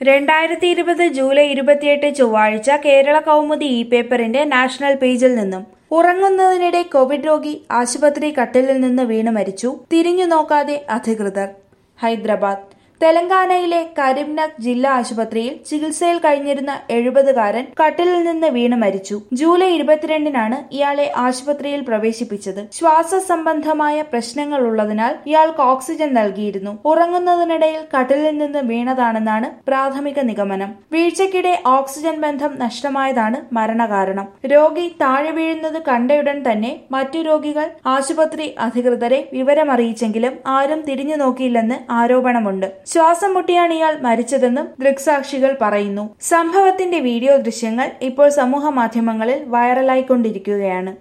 രണ്ടായിരത്തി ഇരുപത് ജൂലൈ ഇരുപത്തിയെട്ട് ചൊവ്വാഴ്ച കേരള കൗമുദി ഇ പേപ്പറിന്റെ നാഷണൽ പേജിൽ നിന്നും ഉറങ്ങുന്നതിനിടെ കോവിഡ് രോഗി ആശുപത്രി കട്ടിലിൽ നിന്ന് വീണ് മരിച്ചു തിരിഞ്ഞു നോക്കാതെ അധികൃതർ ഹൈദരാബാദ് തെലങ്കാനയിലെ കരീംനഗർ ജില്ലാ ആശുപത്രിയിൽ ചികിത്സയിൽ കഴിഞ്ഞിരുന്ന എഴുപതുകാരൻ കട്ടിലിൽ നിന്ന് വീണ് മരിച്ചു ജൂലൈ ഇരുപത്തിരണ്ടിനാണ് ഇയാളെ ആശുപത്രിയിൽ പ്രവേശിപ്പിച്ചത് ശ്വാസ സംബന്ധമായ പ്രശ്നങ്ങൾ ഉള്ളതിനാൽ ഇയാൾക്ക് ഓക്സിജൻ നൽകിയിരുന്നു ഉറങ്ങുന്നതിനിടയിൽ കട്ടിലിൽ നിന്ന് വീണതാണെന്നാണ് പ്രാഥമിക നിഗമനം വീഴ്ചയ്ക്കിടെ ഓക്സിജൻ ബന്ധം നഷ്ടമായതാണ് മരണകാരണം രോഗി താഴെ വീഴുന്നത് കണ്ടയുടൻ തന്നെ മറ്റു രോഗികൾ ആശുപത്രി അധികൃതരെ വിവരമറിയിച്ചെങ്കിലും ആരും തിരിഞ്ഞു നോക്കിയില്ലെന്ന് ആരോപണമുണ്ട് ശ്വാസം മുട്ടിയാണ് ഇയാൾ മരിച്ചതെന്നും ദൃക്സാക്ഷികൾ പറയുന്നു സംഭവത്തിന്റെ വീഡിയോ ദൃശ്യങ്ങൾ ഇപ്പോൾ സമൂഹ മാധ്യമങ്ങളിൽ വൈറലായിക്കൊണ്ടിരിക്കുകയാണ്